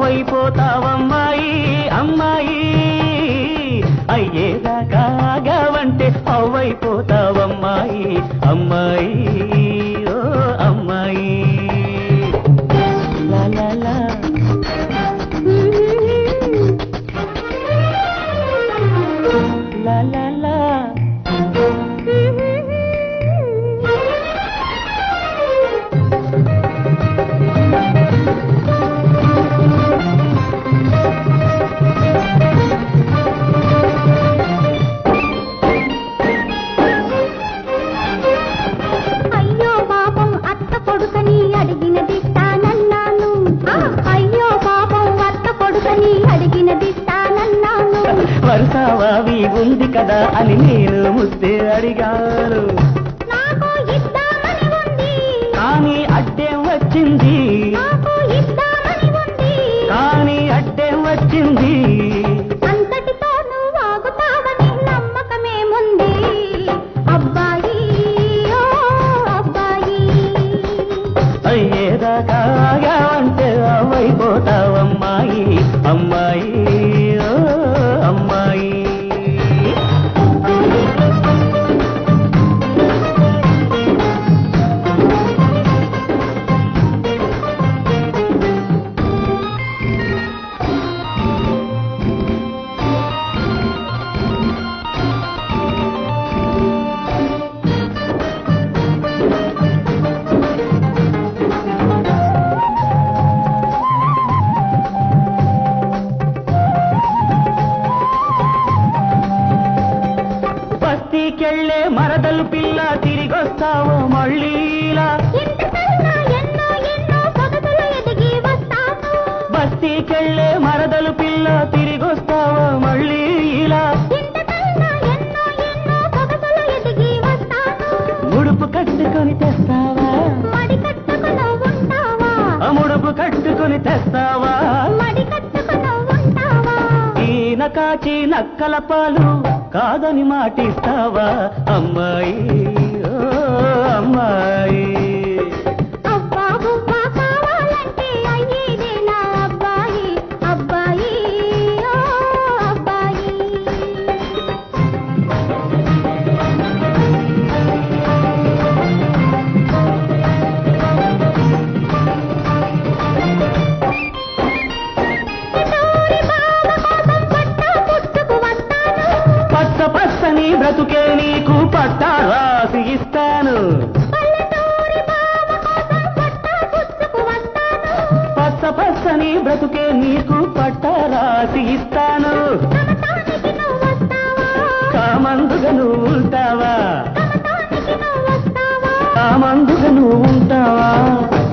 అవ్వైపోతావమ్మాయి అమ్మాయి అయ్యేదాకాగావంటే అవ్వైపోతావమ్మాయి అమ్మాయి ఓ అమ్మాయి లా లా లా లా లా లా అయ్యో పాపం అత్త కొడుకని అడిగినదిస్తానన్నాను అయ్యో పాపం అత్త కొడుకని అడిగినదిస్తానన్నాను వరుసవావి ఉంది కదా అని నేను ముద్దే అడిగాను నాకు ఇద్దామని ఉంది కానీ అడ్డేం వచ్చింది నాకు ఇద్దామని ఉంది కానీ అడ్డేం వచ్చింది అంతటితో నువ్వు ఆగుతావని నమ్మకమేముంది అబ్బాయి ఓ అబ్బాయి అయ్యేదాకా అంటే అవైపోతావమ్మాయి అమ్మాయి ఓ అమ్మాయి బస్తీకెళ్ళే మరదలు పిల్ల తిరిగొస్తావో మళ్ళీలా ఇంతకన్నా ఎన్నో ఎన్నో సొగసులు ఎదిగి వస్తాను బస్తీకెళ్ళే మరదలు పిల్ల తిరిగొస్తావో మళ్ళీ ఇలా ఇంతకన్నా ఎన్నో ఎన్నో సొగసులు ఎదిగి వస్తాను ముడుపు కట్టుకొని తెస్తావా మడి కట్టుకుని ఉంటావా ఆ ముడుపు కట్టుకొని తెస్తావా మడి కట్టుకుని ఉంటావా ఈన కాచి నక్కల పాలు కాదని మాటిస్తావా అమ్మాయి ఓ అమ్మాయి అబ్బా బువ్వ కావాలంటే అయ్యేదే నా అబ్బాయి అబ్బాయి ఓ అబ్బాయి చిటోరి బావ కోసం పట్టా పుట్టుకు వస్తాను పచ్చ పచ్చని బ్రతుకే నీకు పట్టా రాసి ఇస్తాను పల్లెటూరి బావ కోసం పట్టా పుట్టుకు వస్తాను పచ్చ పచ్చని బ్రతుకే నీకు పట్టా రాసి ఇస్తాను కమతానికి నువ్వు వస్తావా కామందుగా నువ్వు ఉంటావా కమతానికి నువ్వు వస్తావా కామందుగా నువ్వు ఉంటావా